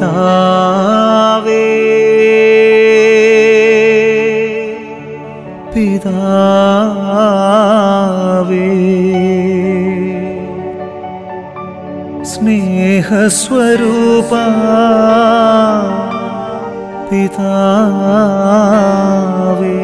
പിതാവേ പിതാവേ സ്നേഹസ്വരൂപ പിതാവേ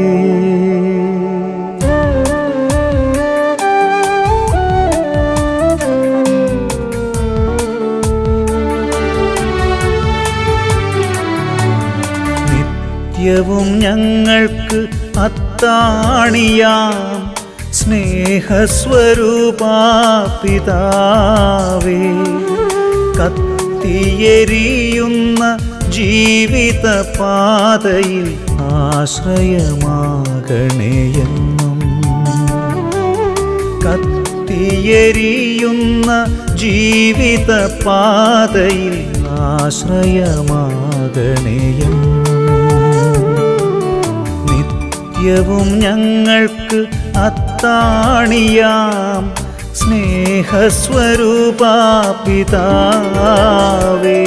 നിത്യവും ഞങ്ങൾക്ക് അത്താണിയാം സ്നേഹസ്വരൂപ പിതാവേ കത്തിയെരിയുന്ന ജീവിത പാതയിൽ ആശ്രയമാകണേയെന്നും കത്തിയെരിയുന്ന ജീവിത പാതയിൽ ആശ്രയമാകണേയെന്നും നിത്യവും ഞങ്ങൾക്ക് അത്താണിയാം സ്നേഹസ്വരൂപ പിതാവേ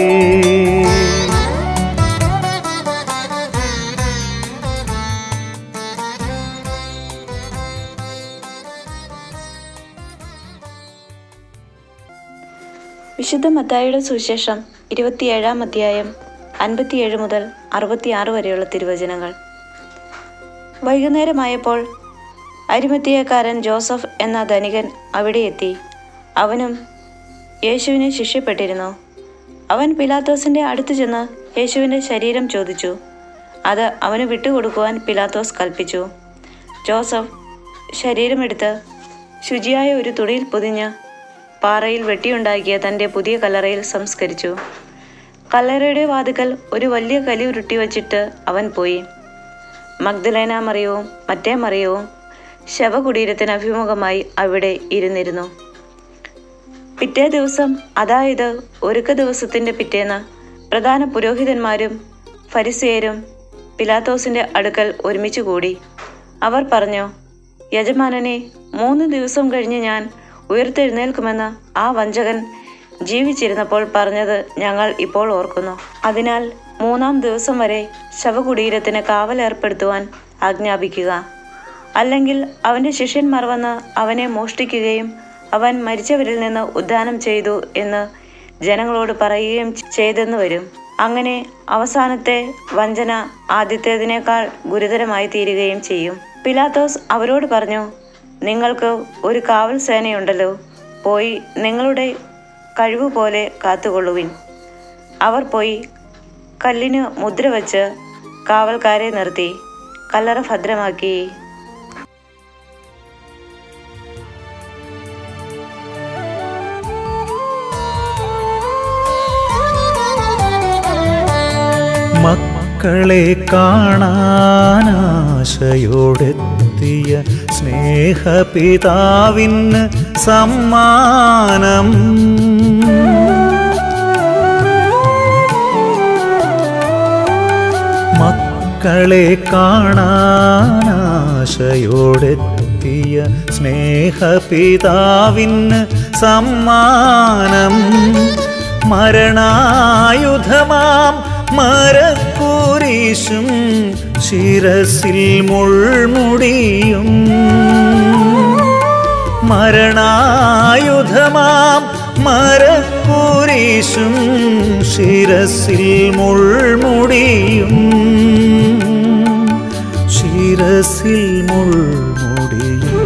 വിശുദ്ധ മത്തായിയുടെ സുവിശേഷം ഇരുപത്തിയേഴാം അധ്യായം അൻപത്തിയേഴ് മുതൽ അറുപത്തിയാറ് വരെയുള്ള തിരുവചനങ്ങൾ വൈകുന്നേരമായപ്പോൾ അരിമത്തിയക്കാരൻ ജോസഫ് എന്ന ധനികൻ അവിടെ എത്തി അവനും യേശുവിനെ ശിഷ്യപ്പെട്ടിരുന്നു അവൻ പിലാത്തോസിന്റെ അടുത്ത് ചെന്ന് യേശുവിന്റെ ശരീരം ചോദിച്ചു അത് അവന് വിട്ടുകൊടുക്കുവാൻ പിലാത്തോസ് കൽപ്പിച്ചു ജോസഫ് ശരീരമെടുത്ത് ശുചിയായ ഒരു തുണിയിൽ പൊതിഞ്ഞ് പാറയിൽ വെട്ടിയുണ്ടാക്കിയ തൻ്റെ പുതിയ കല്ലറയിൽ സംസ്കരിച്ചു കല്ലറയുടെ വാതുക്കൽ ഒരു വലിയ കലി ഉരുട്ടി വച്ചിട്ട് അവൻ പോയി മഗ്ദലേന മറിയവും മറ്റേ മറിയവും ശവകുടീരത്തിന് അഭിമുഖമായി അവിടെ ഇരുന്നിരുന്നു പിറ്റേ ദിവസം അതായത് ഒരുക്ക ദിവസത്തിന്റെ പിറ്റേന്ന് പ്രധാന പുരോഹിതന്മാരും ഫരിസേയരും പിലാത്തോസിന്റെ അടുക്കൽ ഒരുമിച്ച് കൂടി അവർ പറഞ്ഞു യജമാനനെ മൂന്ന് ദിവസം കഴിഞ്ഞ് ഞാൻ ഉയർത്തെഴുന്നേൽക്കുമെന്ന് ആ വഞ്ചകൻ ജീവിച്ചിരുന്നപ്പോൾ പറഞ്ഞത് ഞങ്ങൾ ഇപ്പോൾ ഓർക്കുന്നു അതിനാൽ മൂന്നാം ദിവസം വരെ ശവകുടീരത്തിന് കാവലേർപ്പെടുത്തുവാൻ ആജ്ഞാപിക്കുക അല്ലെങ്കിൽ അവന്റെ ശിഷ്യന്മാർ വന്ന് അവനെ മോഷ്ടിക്കുകയും അവൻ മരിച്ചവരിൽ നിന്ന് ഉദ്ധാനം ചെയ്തു എന്ന് ജനങ്ങളോട് പറയുകയും ചെയ്തെന്ന് വരും അങ്ങനെ അവസാനത്തെ വഞ്ചന ആദ്യത്തേതിനേക്കാൾ ഗുരുതരമായി തീരുകയും ചെയ്യും പിലാത്തോസ് അവരോട് പറഞ്ഞു നിങ്ങൾക്ക് ഒരു കാവൽ സേനയുണ്ടല്ലോ പോയി നിങ്ങളുടെ കഴിവ് പോലെ കാത്തുകൊള്ളുവിൻ അവർ പോയി കല്ലിന് മുദ്ര വച്ച് കാവൽക്കാരെ നിർത്തി കല്ലറ ഭദ്രമാക്കി മക്കളെ കാണാനാശയോടെത്തിയ സ്നേഹപിതാവിന് സമ്മാനം മക്കളെ കാണാനാശയോടെത്തിയ സ്നേഹപിതാവിന് സമ്മാനം മരണായുധമാം മരക്കുരിശും ശിരസിൽ മുൾമുടിയും മരണായുധമാം മരക്കുരിശും ശിരസിൽ മുൾമുടിയും ശിരസിൽ മുൾമുടിയും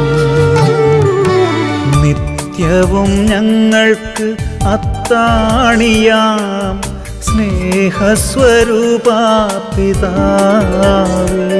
നിത്യവും ഞങ്ങൾക്ക് അത്താണിയാം സ്നേഹസ്വരൂപ പിതാവേ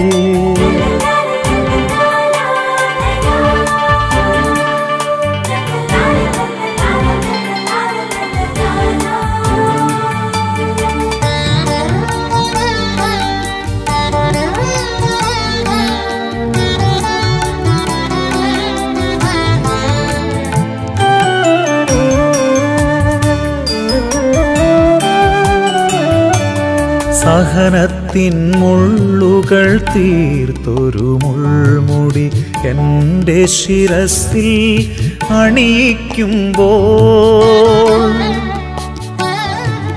സഹനത്തിൻ മുള്ളുകൾ തീർത്തൊരു മുൾമുടി എൻ്റെ ശിരസിൽ അണിയിക്കുമ്പോൾ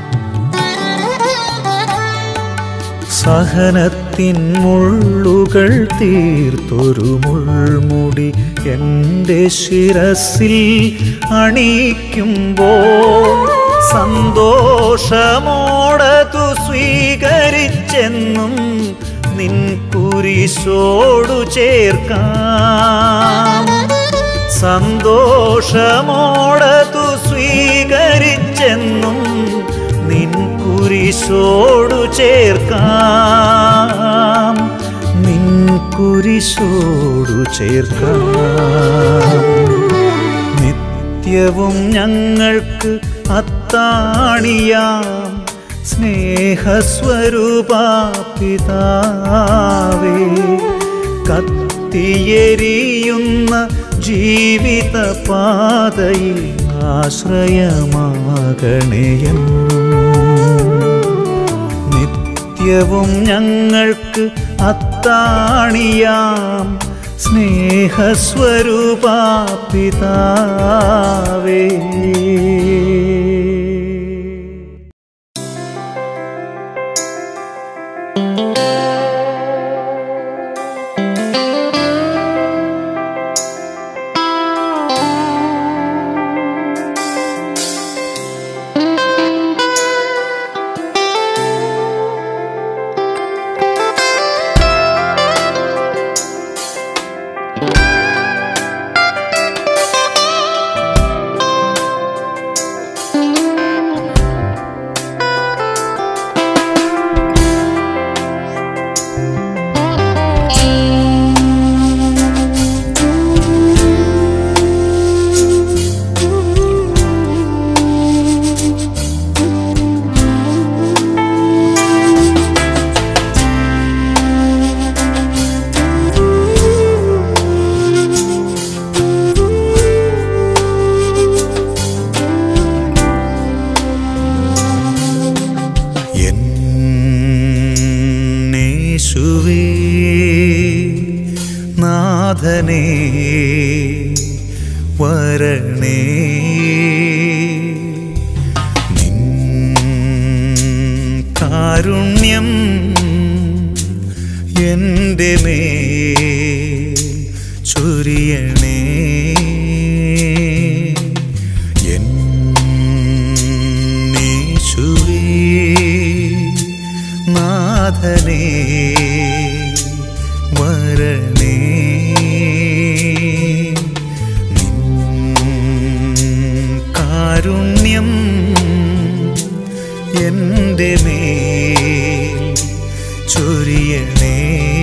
സഹനത്തിൻ മുള്ളുകൾ തീർത്തൊരു മുൾമുടി എൻ്റെ ശിരസിൽ അണിയിക്കുമ്പോൾ സന്തോഷമോടതു സ്വീകരിച്ചെന്നും നിൻ കുരിശോടു ചേർക്കാം സന്തോഷമോടതു സ്വീകരിച്ചെന്നും നിൻ കുരിശോടു ചേർക്കാം നിൻ കുരിശോടു ചേർക്കാം നിത്യവും ഞങ്ങൾക്ക് അത്താണിയാം സ്നേഹസ്വരൂപ പിതാവേ കത്തിയെരിയുന്ന ജീവിത പാതയിൽ ആശ്രയമാകണേയം നിത്യവും ഞങ്ങൾക്ക് അത്താണിയാം സ്നേഹസ്വരൂപ പിതാവേ എന്നേശുവേ നാഥനേ വരണേ നിൻ കാരുണ്യം എൻ്റെ മേ ചൊരിയണേ എന്നേശുവേ നാഥനേ വരണേ നിൻ കാരുണ്യം എൻ്റെ മേൽ ചൊരിയണേ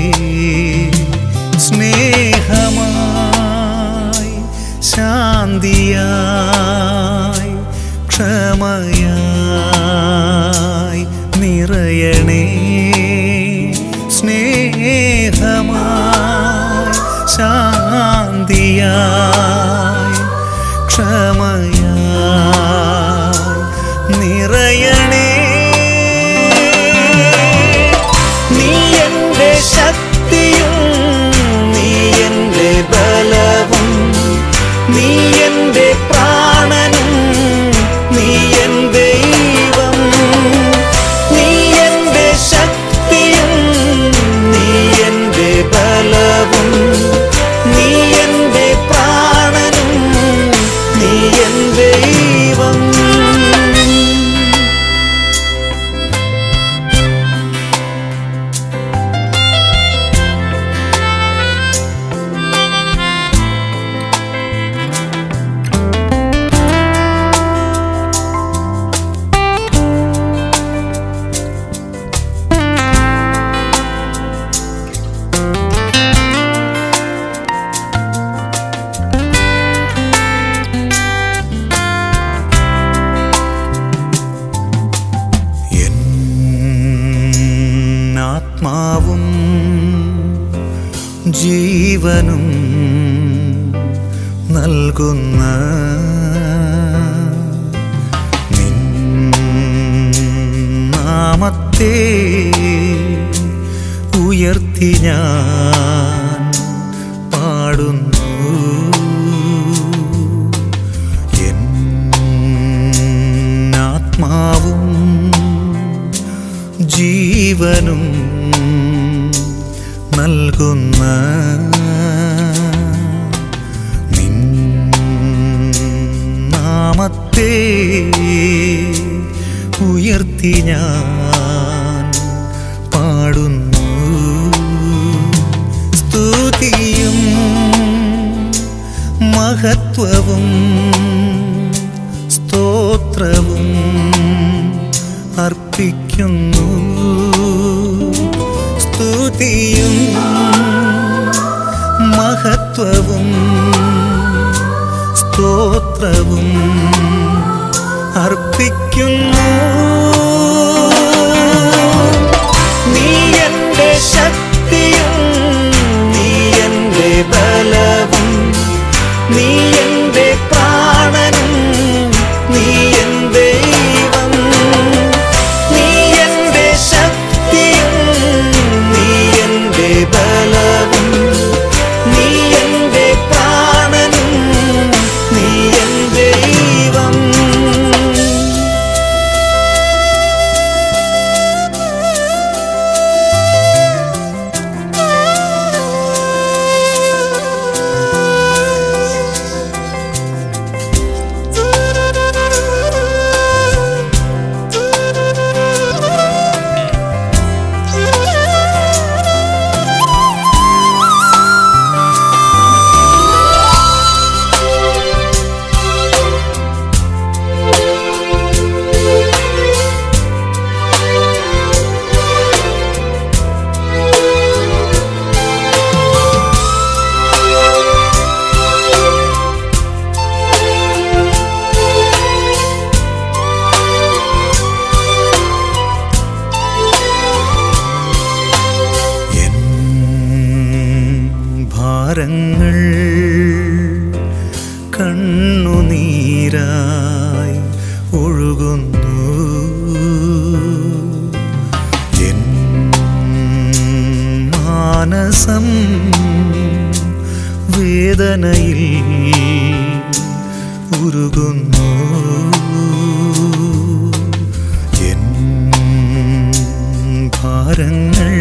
സ്നേഹമായി ശാന്തിയായി ക്ഷമയായി നിറയണേ സ്നേഹമായി ശാന്തിയായി ക്ഷമയായി നിറയണേ നീ എൻ്റെ ശക്തിയും നീ എൻ്റെ ബലവും നീ എൻ്റെ പ്രാണനും നീ എൻ ദൈവം നീ എൻ്റെ ശക്തിയും നീ എൻ്റെ ബലവും നീ എൻ്റെ പ്രാണനും നീ എൻ ദൈവം എന്നാത്മാവും ജീവനും നൽകുന്ന നിൻ നാമത്തെ ഉയർത്തി ഞാൻ പാടുന്നു എന്നാത്മാവും ജീവനും നൽകുന്ന നിൻ നാമത്തെ ഉയർത്തി ഞാൻ പാടുന്നു സ്തുതിയും മഹത്വവും സ്തോത്രവും അർപ്പിക്കുന്നു സ്തുതിയും മഹത്വവും സ്തോത്രവും അർപ്പിക്കുന്നു നീ എൻ്റെ ശക്തിയും നീ എൻ്റെ ബലവും നീ എൻ്റെ പ്രാണനും നീ എൻ ദൈവം നീ എൻ്റെ ശക്തിയും നീ എൻ്റെ ബലവും നീ എൻ്റെ പ്രാണനും നീ എൻ ദൈവം എൻ ഭാരങ്ങൾ കണ്ണുനീരായി ഒഴുകുന്നു എൻ മാനസം വേദനയിൽ ഉരുകുന്നു എൻ ഭാരങ്ങൾ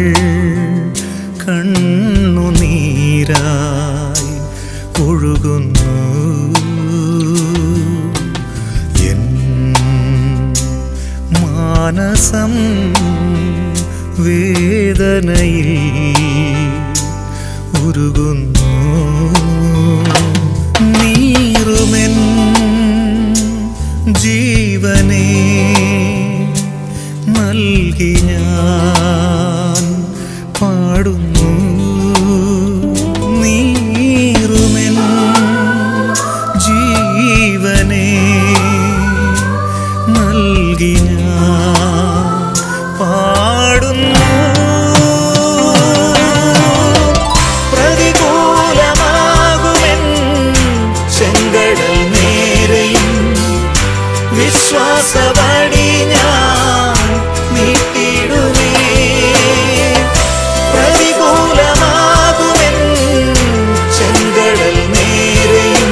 കണ്ണുനീരായി ഒഴുകുന്നു എൻ മാനസം വേദനയിൽ ഉരുകുന്നു നീറുമെൻ ജീവനെ നൽകി ഞാൻ പാടുന്നു നീറുമെൻ ജീവനെ നൽകി ഞാൻ പാടുന്നു പ്രതികൂലമാകുമെൻ ചെങ്കടൽ നേരെയും വിശ്വാസവടി ഞാൻ നീട്ടിടുമേ പ്രതികൂലമാകുമെൻ ചെങ്കടൽ നേരെയും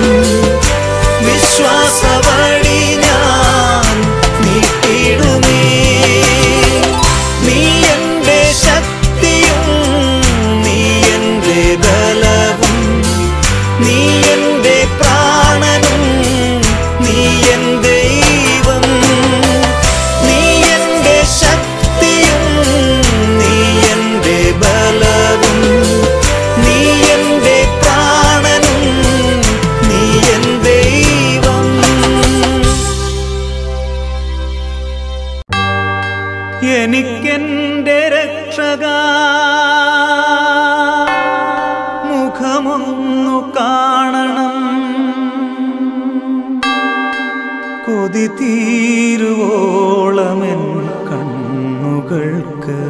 വിശ്വാസവടി ഞാൻ നീട്ടിടുമേ നീ എൻ്റെ ശക്തിയും നീ എൻ്റെ ബലവും നീ എൻ്റെ പ്രാണനും നീ എൻ ദൈവം നീ എൻ്റെ ശക്തിയും നീ എൻ്റെ ബലവും നീ എൻ്റെ പ്രാണനും നീ എൻ ദൈവം എനിക്കെന്റെ രക്ഷക മുഖമൊന്നു കാണണം കൊതി തീരുവോളമെൻ കണ്ണുകൾക്ക്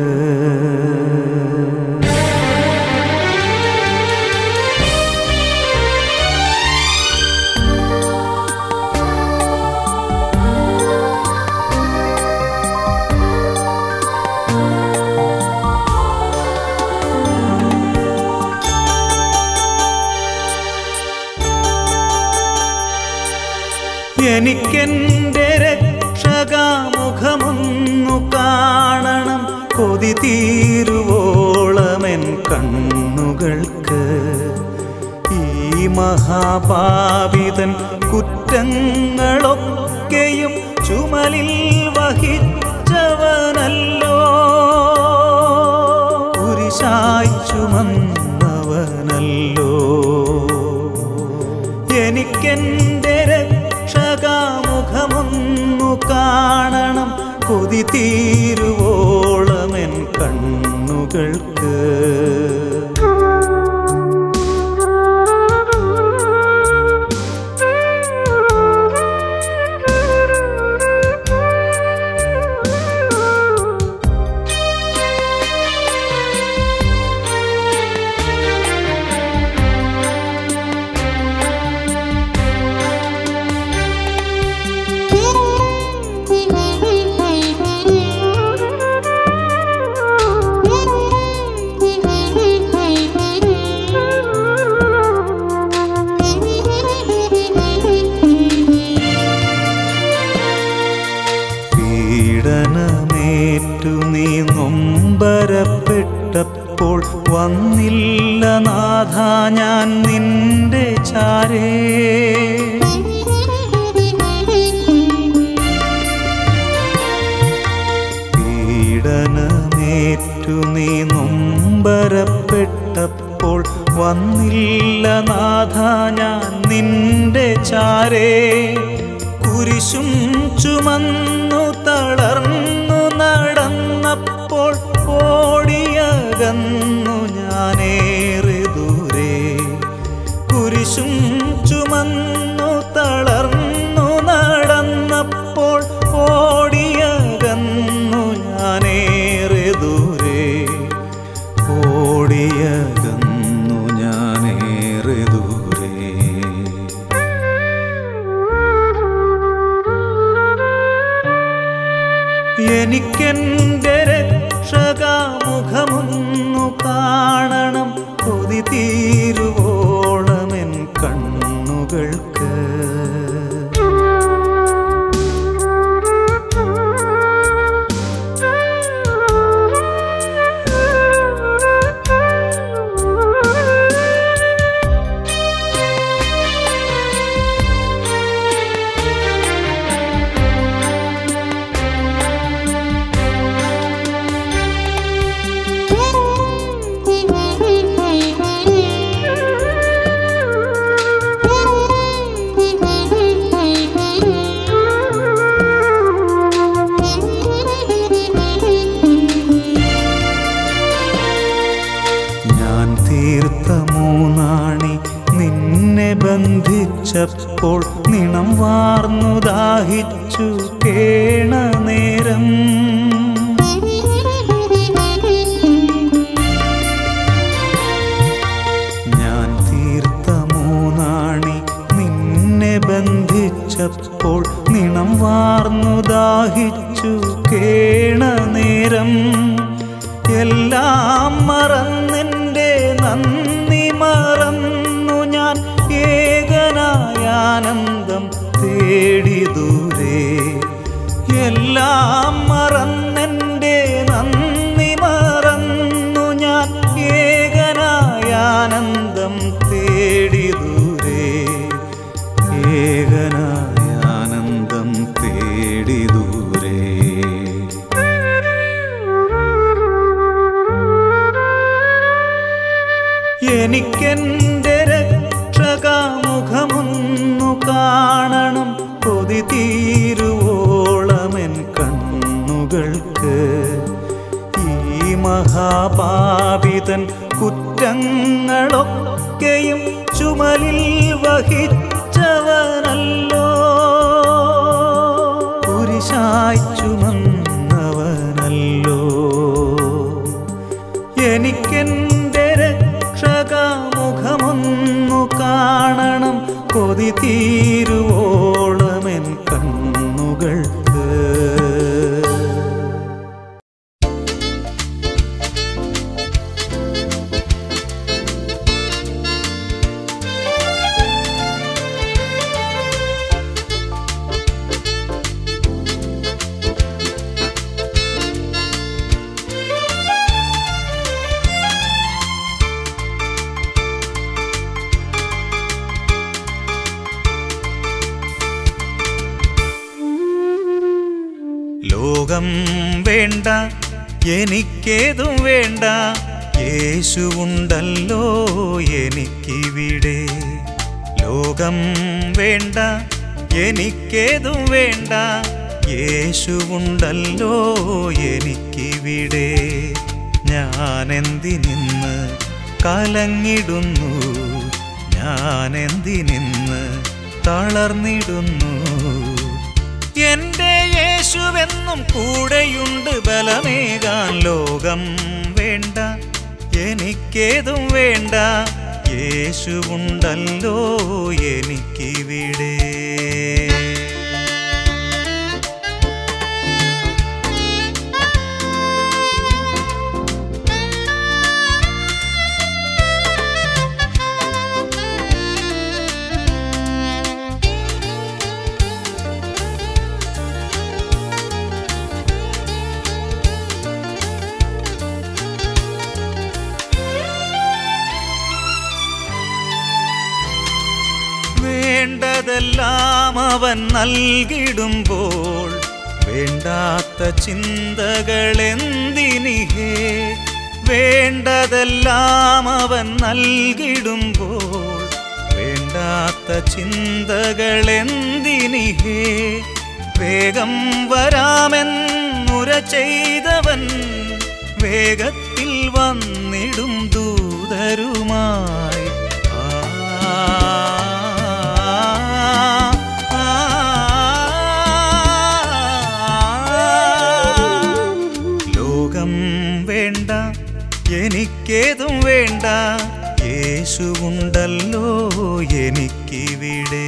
എനിക്കെന്റെ രക്ഷകാമുഖമൊന്നു കാണണം കൊതി തീരുവോളമെൻ കണ്ണുകൾക്ക് ഈ മഹാപാപിതൻ കുറ്റങ്ങളൊക്കെയും ചുമലിൽ വഹിച്ചവനല്ലോ കുരിശായി ചുമന്നവനല്ലോ എനിക്കെന്റെ രക്ഷകാമുഖമൊന്നു കാണണം കൊതി തീരുവോളമെൻ കണ്ണുകൾക്ക് പീഡനമേറ്റു നീ നൊമ്പരപ്പെട്ടപ്പോൾ വന്നില്ല നാഥ ഞാൻ നിന്റെ ചാരേ പീഡനമേറ്റു നീ നൊമ്പരപ്പെട്ടപ്പോൾ വന്നില്ല നാഥ ഞാൻ നിന്റെ ചാരേ കുരിശും ചുമന്നു തളർന്നു നടന്നപ്പോൾ ഓടിയകന്നു ഞാനേറെ ദൂരെ കുരിശും ചുമന്നു തളർന്നു നടന്നപ്പോൾ ഓടിയകന്നു ഞാനേറെ ദൂരെ ഓടിയകന്നു ഞാനേറെ ദൂരെ എനിക്കെന്റെ രക്ഷകാമുഖമൊന്നു കാണണം കൊതി തീരുവോളമെൻ കണ്ണുകൾക്ക് ഞാൻ തീർത്ത മൂന്നാണി നിന്നെ ബന്ധിച്ചപ്പോൾ നിണം വാർന്നു ദാഹിച്ചു കേണ നേരം ഞാൻ തീർത്ത മൂന്നാണി നിന്നെ ബന്ധിച്ചപ്പോൾ നിണം വാർന്നു ദാഹിച്ചു കേണ നേരം എല്ലാം മറന്നെൻ്റെ നന്ദി മറന്നു ഞാൻ ഏകനായ ആനന്ദം തേടി ദൂരെ എല്ലാം മറന്നെൻ്റെ നന്ദി മറന്നു ഞാൻ ഏകനായ ആനന്ദം തേടി ദൂരെ ഏകനായ ആനന്ദം തേടി ദൂരെ എനിക്കെന്റെ രക്ഷകാമുഖമൊന്നു കാണണം കൊതി തീരുവോളമെൻ കണ്ണുകൾക്ക് ഈ മഹാപാപിതൻ കുറ്റങ്ങളൊക്കെയും ചുമലിൽ വഹിച്ചവനല്ലോ കുരിശായി ചുമന്നവനല്ലോ എനിക്കെന്റെ രക്ഷകാമുഖമൊന്നു കാണണം കൊതി തീരുവോളമെൻ കണ്ണുകൾക്ക് ും ലോകം വേണ്ട എനിക്കേതും വേണ്ട യേശുവുണ്ടല്ലോ എനിക്കിവിടെ ലോകം വേണ്ട എനിക്കേതും വേണ്ട യേശുവുണ്ടല്ലോ എനിക്കിവിടെ ഞാനെന്തിനിന്ന് കലങ്ങിടുന്നു ഞാനെന്തിനിന്ന് തളർന്നിടുന്നു എന്റെ യേശുവെന്നും കൂടെയുണ്ട് ബലമേകാൻ ലോകം വേണ്ട എനിക്കേതും വേണ്ട യേശുവുണ്ടല്ലോ എനിക്കിവിടെ വേണ്ടതെല്ലാം അവൻ നൽകിടുമ്പോൾ വേണ്ടാത്ത ചിന്തകൾ എന്തിനിഹേ വേണ്ടതെല്ലാം അവൻ നൽകിടുമ്പോൾ വേണ്ടാത്ത ചിന്തകൾ എന്തിനിഹേ വേഗം വരാമെന്നുര ചെയ്തവൻ വേഗത്തിൽ വന്നിടും ദൂതരുമായി ലോകം വേണ്ട എനിക്കേതും വേണ്ട യേശുവുണ്ടല്ലോ എനിക്കിവിടെ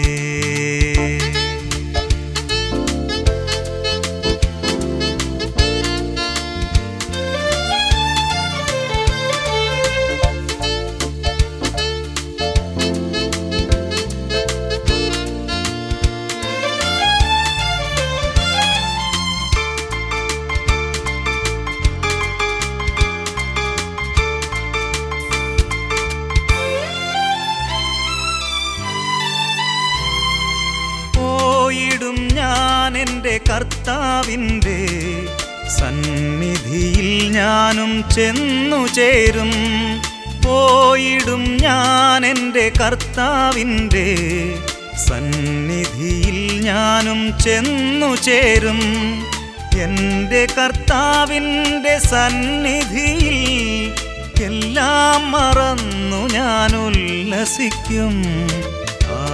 പോയിടും ഞാൻ എൻ്റെ കർത്താവിൻ്റെ സന്നിധിയിൽ ഞാനും ചെന്നു ചേരും പോയിടും ഞാൻ എൻ്റെ കർത്താവിൻ്റെ സന്നിധിയിൽ ഞാനും ചെന്നു ചേരും എൻ്റെ കർത്താവിൻ്റെ സന്നിധിയിൽ എല്ലാം മറന്നു ഞാൻ ഉല്ലസിക്കും ആ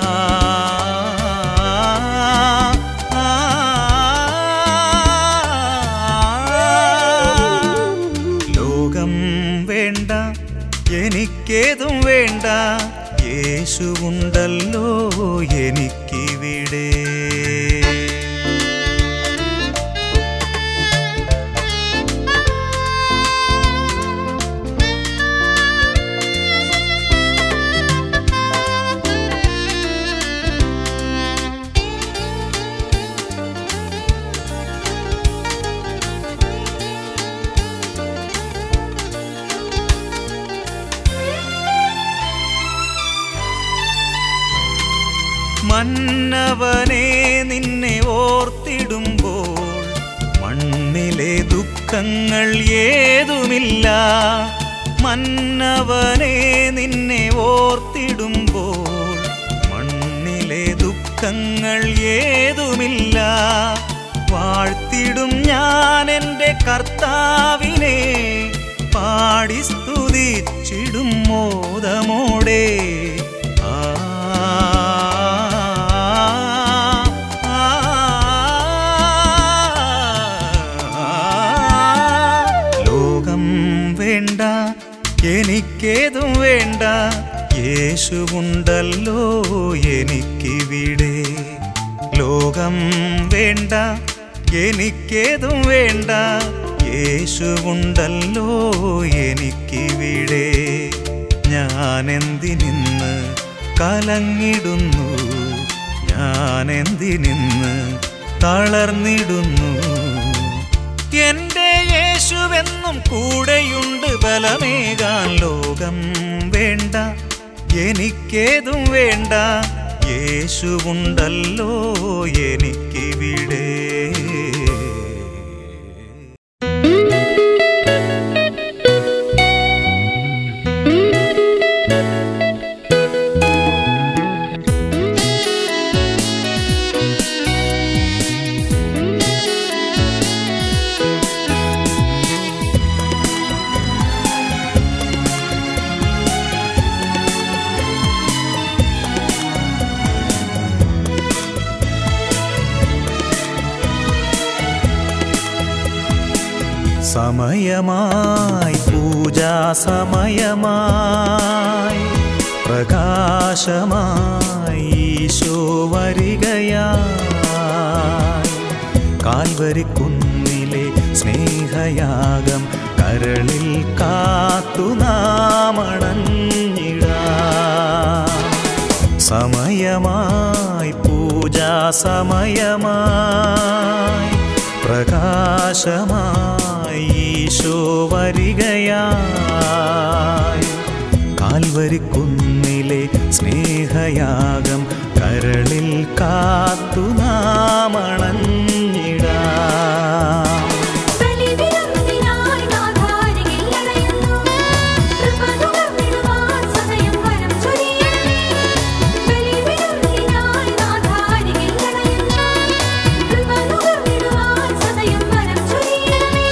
ആ, ലോകം വേണ്ട എനിക്കേതും വേണ്ട യേശുവുണ്ടല്ലോ എനിക്കിവിടെ മന്നവനെ നിന്നെ ഓർത്തിടുമ്പോൾ മണ്ണിലെ ദുഃഖങ്ങൾ ഏതുമില്ല മന്നവനെ നിന്നെ ഓർത്തിടുമ്പോൾ മണ്ണിലെ ദുഃഖങ്ങൾ ഏതുമില്ല വാഴ്ത്തിടും ഞാൻ എൻ്റെ കർത്താവിനെ പാടി സ്തുതിച്ചിടും മോദമോടെ ആ ലോകം വേണ്ട എനിക്കേതും വേണ്ട യേശുവുണ്ടല്ലോ എനിക്കിവിടെ ലോകം വേണ്ട എനിക്കേതും വേണ്ട യേശുവുണ്ടല്ലോ എനിക്കിവിടെ ഞാനെന്തിനിന്ന് കലങ്ങിടുന്നു ഞാനെന്തിനിന്ന് തളർന്നിടുന്നു എന്റെ യേശുവെന്നും കൂടെയുണ്ട് ബലമേകാൻ ലോകം വേണ്ട എനിക്കേതും വേണ്ട യേശുവുണ്ടല്ലോ എനിക്കിവിടെ സമയമായി പൂജാ സമയമായി പ്രകാശമായി ഈശോ വരികയായി കാൽവരിക്കുന്നിലെ സ്നേഹയാഗം കരളിൽ കാത്തു നാമണഞ്ഞിടാം സമയമായി പൂജാ സമയമായി പ്രകാശമായി ഈശോ വരികയായി കാൽവരിക്കുന്നിലെ സ്നേഹയാഗം കരളിൽ കാത്തു നാമണഞ്ഞിടാം ബലിവിരുന്നിനായി നാഥാരികിൽ അണയുന്നു. കൃപ നുകർന്നിടുവാൻ സദയം വരം ചൊരിയണമേ. ബലിവിരുന്നിനായി നാഥാരികിൽ അണയുന്നു. കൃപ നുകർന്നിടുവാൻ സദയം വരം ചൊരിയണമേ.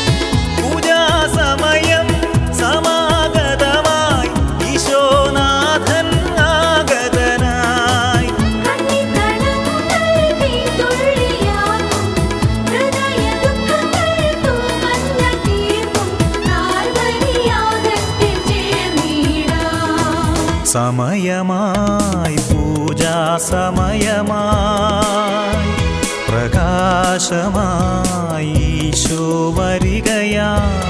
പൂജാസമയം സമാഗതമായി ഈശോനാഥൻ ആഗതനായി കണ്ണിക്കടങ്ങൾ തീതുള്ളിയാക്കും. ഹൃദയദുഃഖങ്ങൾ തൂമഞ്ഞ തീർക്കും. കാൽവരിയാഗത്തിൽ ചേർന്നിടാം. സമയമായി പൂജാ സമയമായി പ്രകാശമായി ഈശോ വരികയായി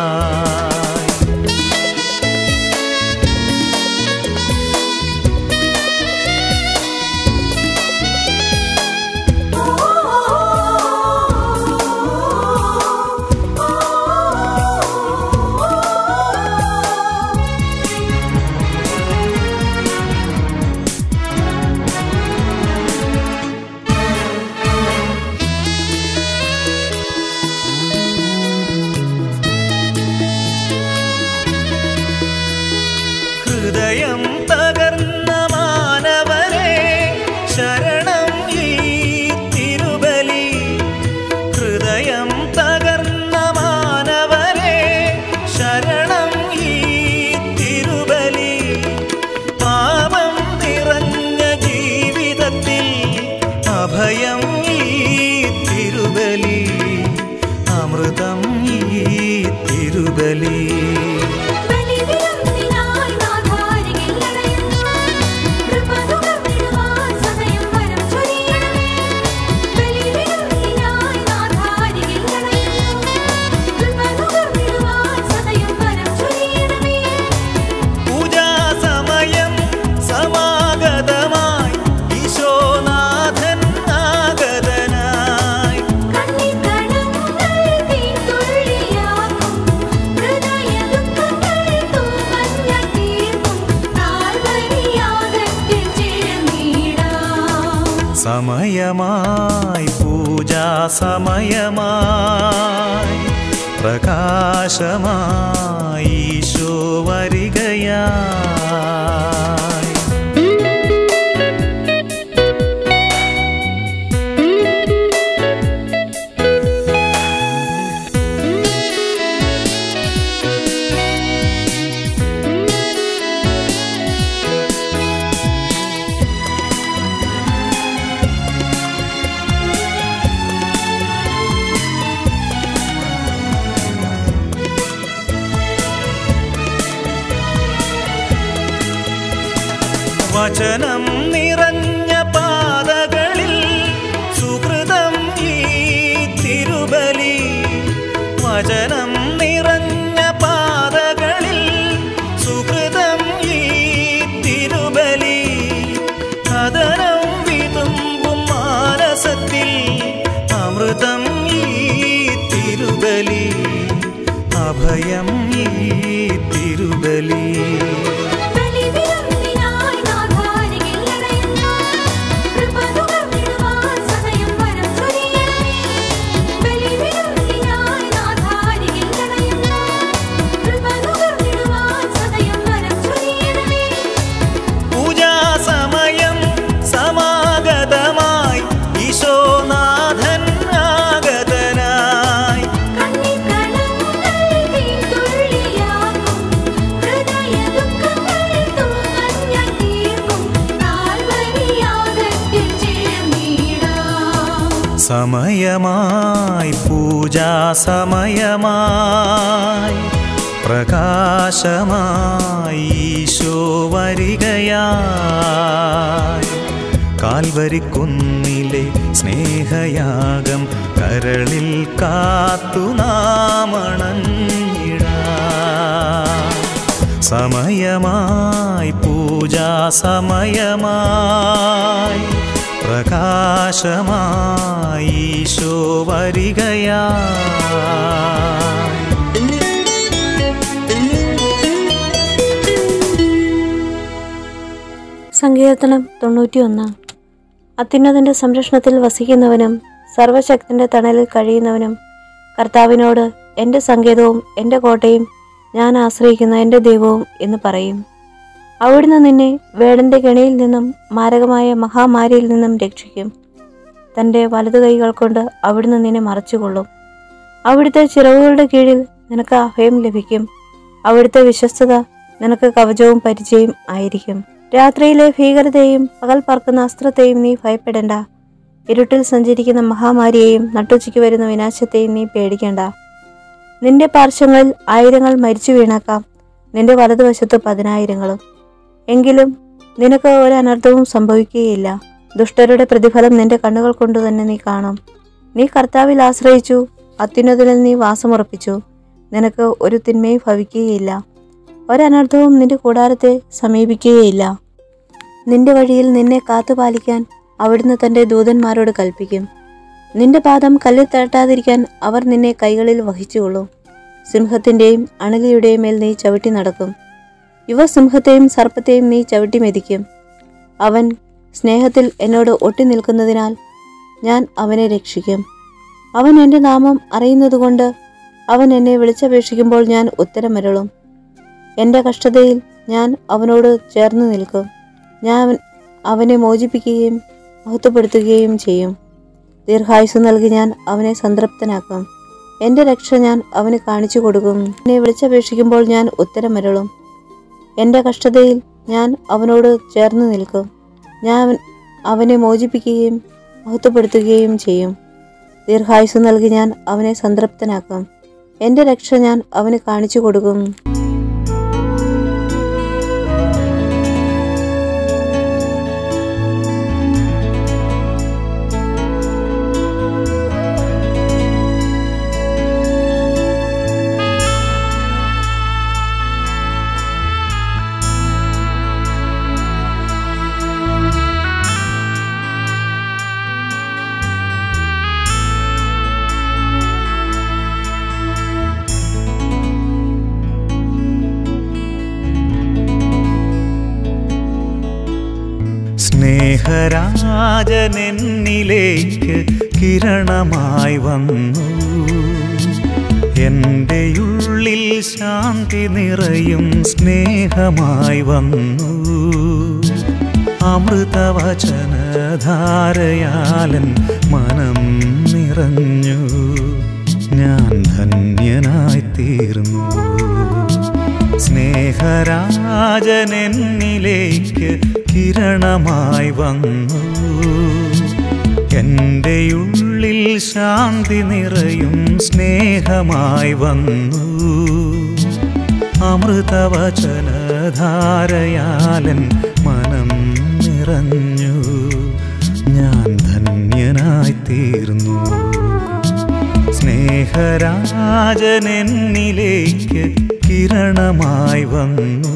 ഹൃദയം തകർന്ന മാനവരെ ശരണം ഈ തിരുബലി ഹൃദയം തകർന്ന മാനവരെ ശരണം ഈ തിരുബലി പാപം നിറഞ്ഞ ജീവിതത്തിൽ അഭയം ഈ തിരുബലി അമൃതം ഈ തിരുബലി ബലിവിരുന്നിനായി നാഥാരികിൽ അണയുന്നു. കൃപ നുകർന്നിടുവാൻ സദയം വരം ചൊരിയണമേ. ബലിവിരുന്നിനായി നാഥാരികിൽ അണയുന്നു. കൃപ നുകർന്നിടുവാൻ സദയം വരം ചൊരിയണമേ. പൂജാസമയം സമാഗതമായി ഈശോനാഥൻ ആഗതനായി കണ്ണിക്കടങ്ങൾ തീതുള്ളിയാക്കും. ഹൃദയദുഃഖങ്ങൾ തൂമഞ്ഞ തീർക്കും. കാൽവരിയാഗത്തിൽ ചേർന്നിടാം. സമയമായി പൂജാ സമയമായി പ്രകാശമായി ഈശോ വരികയായി വചനം നിറഞ്ഞ പാതകളിൽ സുഹൃതം ഈ തിരുബലി വചനം നിറഞ്ഞ പാതകളിൽ സുഹൃതം ഈ തിരുബലി കഥനം വിതുമ്പും മാനസത്തിൽ അമൃതം ഈ തിരുബലി അഭയം ഈ തിരുബലി ബലിവിരുന്നിനായി നാഥാരികിൽ അണയുന്നു. കൃപ നുകർന്നിടുവാൻ സദയം വരം ചൊരിയണമേ. ബലിവിരുന്നിനായി നാഥാരികിൽ അണയുന്നു. കൃപ നുകർന്നിടുവാൻ സദയം വരം ചൊരിയണമേ. പൂജാസമയം സമാഗതമായി ഈശോനാഥൻ ആഗതനായി കണ്ണിക്കടങ്ങൾ തീതുള്ളിയാക്കും. ഹൃദയദുഃഖങ്ങൾ സമയമായി പൂജാ സമയമായി പ്രകാശമായി ഈശോ വരികയായി കാൽവരിക്കുന്നിലെ സ്നേഹയാഗം കരളിൽ കാത്തു നാമണഞ്ഞിടാം സമയമായി പൂജാ സമയമായി പ്രകാശമായി ഈശോ വരികയായി സങ്കീർത്തനം തൊണ്ണൂറ്റിയൊന്ന് അത്യുന്നതന്റെ സംരക്ഷണത്തിൽ വസിക്കുന്നവനും സർവശക്തന്റെ തണലിൽ കഴിയുന്നവനും കർത്താവിനോട് എൻ്റെ സങ്കേതവും എൻ്റെ കോട്ടയും ഞാൻ ആശ്രയിക്കുന്ന എൻ്റെ ദൈവവും എന്ന് പറയും അവിടുന്ന് നിന്നെ വേടന്റെ കെണിയിൽ നിന്നും മാരകമായ മഹാമാരിയിൽ നിന്നും രക്ഷിക്കും തൻ്റെ വലതു കൈകൾ കൊണ്ട് അവിടുന്ന് നിന്നെ മറച്ചുകൊള്ളും അവിടുത്തെ ചിറകുകളുടെ കീഴിൽ നിനക്ക് അഭയം ലഭിക്കും അവിടുത്തെ വിശ്വസ്തത നിനക്ക് കവചവും പരിചയം ആയിരിക്കും രാത്രിയിലെ ഭീകരതയെയും പകൽ പറക്കുന്ന അസ്ത്രത്തെയും നീ ഭയപ്പെടേണ്ട ഇരുട്ടിൽ സഞ്ചരിക്കുന്ന മഹാമാരിയെയും നട്ടുച്ചയ്ക്ക് വരുന്ന വിനാശത്തെയും നീ പേടിക്കേണ്ട നിന്റെ പാർശ്വങ്ങളിൽ ആയിരങ്ങൾ മരിച്ചു വീണേക്കാം നിന്റെ വലതുവശത്ത് പതിനായിരങ്ങളും എങ്കിലും നിനക്ക് ഒരു അനർത്ഥവും സംഭവിക്കുകയില്ല ദുഷ്ടരുടെ പ്രതിഫലം നിന്റെ കണ്ണുകൾ കൊണ്ട് തന്നെ നീ കാണും നീ കർത്താവിൽ ആശ്രയിച്ചു അത്യുന്നതിൽ നീ വാസമുറപ്പിച്ചു നിനക്ക് ഒരു തിന്മയും ഭവിക്കുകയില്ല ഒരനർത്ഥവും നിന്റെ കൂടാരത്തെ സമീപിക്കുകയില്ല നിന്റെ വഴിയിൽ നിന്നെ കാത്തുപാലിക്കാൻ അവിടുന്ന് തന്റെ ദൂതന്മാരോട് കൽപ്പിക്കും നിന്റെ പാദം കല്ലിൽ തട്ടാതിരിക്കാൻ അവർ നിന്നെ കൈകളിൽ വഹിച്ചുകൊള്ളും സിംഹത്തിന്റെയും അണലിയുടെയും മേൽ നീ ചവിട്ടി നടക്കും യുവസിംഹത്തെയും സർപ്പത്തെയും നീ ചവിട്ടി മെതിക്കും അവൻ സ്നേഹത്തിൽ എന്നോട് ഒട്ടി നിൽക്കുന്നതിനാൽ ഞാൻ അവനെ രക്ഷിക്കും അവൻ എൻ്റെ നാമം അറിയുന്നതുകൊണ്ട് അവൻ എന്നെ വിളിച്ചപേക്ഷിക്കുമ്പോൾ ഞാൻ ഉത്തരമരുളും എൻ്റെ കഷ്ടതയിൽ ഞാൻ അവനോട് ചേർന്ന് നിൽക്കും ഞാൻ അവനെ മോചിപ്പിക്കുകയും മഹത്വപ്പെടുത്തുകയും ചെയ്യും ദീർഘായുസ് നൽകി ഞാൻ അവനെ സംതൃപ്തനാക്കും എൻ്റെ രക്ഷ ഞാൻ അവന് കാണിച്ചു കൊടുക്കും എന്നെ വിളിച്ചപേക്ഷിക്കുമ്പോൾ ഞാൻ ഉത്തരമരുളും എൻ്റെ കഷ്ടതയിൽ ഞാൻ അവനോട് ചേർന്ന് നിൽക്കും ഞാൻ അവനെ മോചിപ്പിക്കുകയും മഹത്വപ്പെടുത്തുകയും ചെയ്യും ദീർഘായുസ് നൽകി ഞാൻ അവനെ സംതൃപ്തനാക്കും എൻ്റെ രക്ഷ ഞാൻ അവന് കാണിച്ചു കൊടുക്കും സ്നേഹരാജനെന്നിലേക്ക് കിരണമായി വന്നു എൻ്റെ ഉള്ളിൽ ശാന്തി നിറയും സ്നേഹമായി വന്നു അമൃതവചനധാരയാലൻ മനം നിറഞ്ഞു ഞാൻ ധന്യനായി തീർന്നു സ്നേഹരാജനെന്നിലേക്ക് കിരണമായി വന്നു എൻ്റെ ഉള്ളിൽ ശാന്തി നിറയും സ്നേഹമായി വന്നു അമൃതവചനധാരയാലൻ മനം നിറഞ്ഞു ഞാൻ ധന്യനായി തീർന്നു സ്നേഹരാജനെന്നിലേക്ക് കിരണമായി വന്നു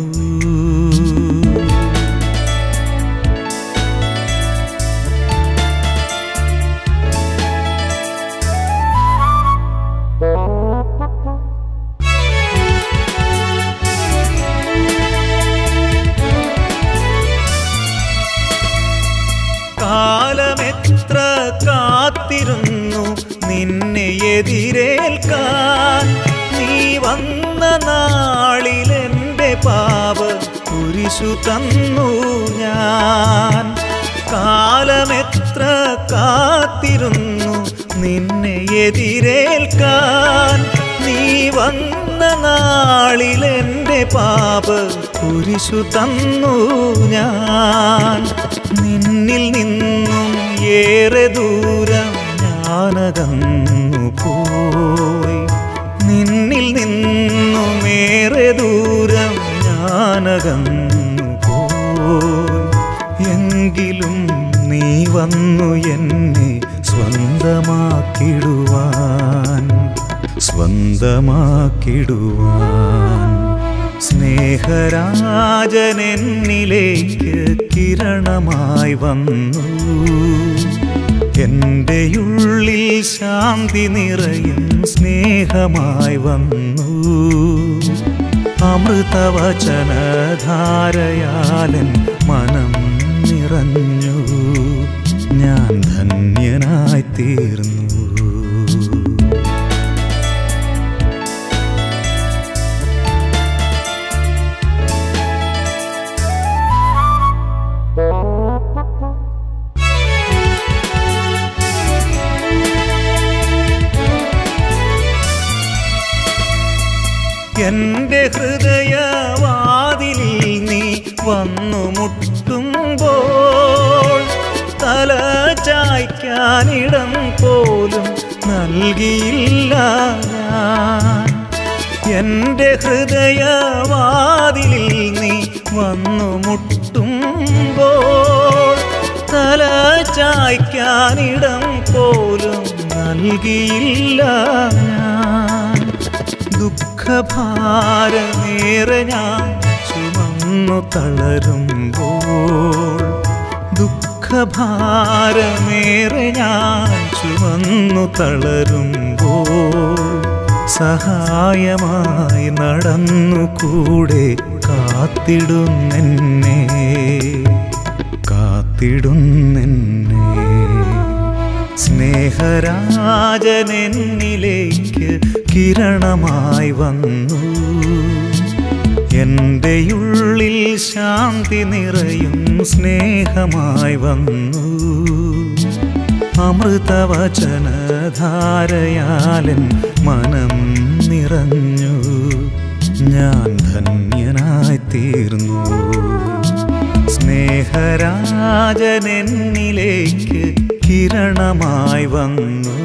കാലമെത്ര കാത്തിരുന്നു നിന്നെ എതിരേൽക്കാൻ നീ വന്ന നാളിൽ എൻ്റെ പാപ കുരിശു തന്നു ഞാൻ കാലമെത്ര കാത്തിരുന്നു നിന്നെ എതിരേൽക്കാൻ നീ വന്ന നാളിൽ എൻ്റെ പാപ കുരിശു തന്നു ഞാൻ നിന്നിൽ നിന്നും ഏറെ ദൂരം ഞാനകന്നു പോയി നിന്നിൽ നിന്നുമേറെ ദൂരം ഞാനകന്നു പോയി എങ്കിലും നീ വന്നു എന്നെ സ്വന്തമാക്കിടുവാൻ സ്വന്തമാക്കിടുവാൻ സ്നേഹരാജൻ എന്നിലേക്ക് കിരണമായി വന്നു എൻ്റെ ഉള്ളിൽ ശാന്തി നിറയും സ്നേഹമായി വന്നു അമൃതവചനധാരയാലൻ മനം നിറഞ്ഞു ഞാൻ ധന്യനായി തീർന്നു എന്റെ ഹൃദയവാതിലിൽ നീ വന്നു മുട്ടുമ്പോൾ തല ചായ്ക്കാനിടം പോലും നൽകിയില്ല ഞാൻ എന്റെ ഹൃദയവാതിലിൽ നീ വന്നു മുട്ടുമ്പോൾ തല ചായ്ക്കാനിടം പോലും നൽകിയില്ല ഞാൻ ദുഃഖഭാരമേറെ ഞാൻ ചുമന്നു തളരുമ്പോൾ ദുഃഖഭാരമേറെ ഞാൻ ചുമന്നു തളരുമ്പോൾ സഹായമായി നടന്നു കൂടെ കാത്തിടുന്നെന്നെ കാത്തിടുന്നെന്നെ സ്നേഹരാജൻ എന്നിലേക്ക് കിരണമായി വന്നു എൻ്റെ ഉള്ളിൽ ശാന്തി നിറയും സ്നേഹമായി വന്നു അമൃതവചനധാരയാലൻ മനം നിറഞ്ഞു ഞാൻ ധന്യനായി തീർന്നു സ്നേഹരാജൻ എന്നിലേക്ക് കിരണമായി വന്നു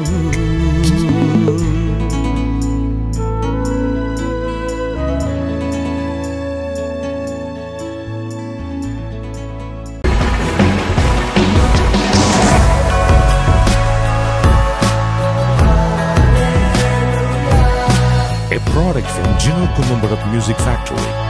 a product from Gino Columbarat Music Factory.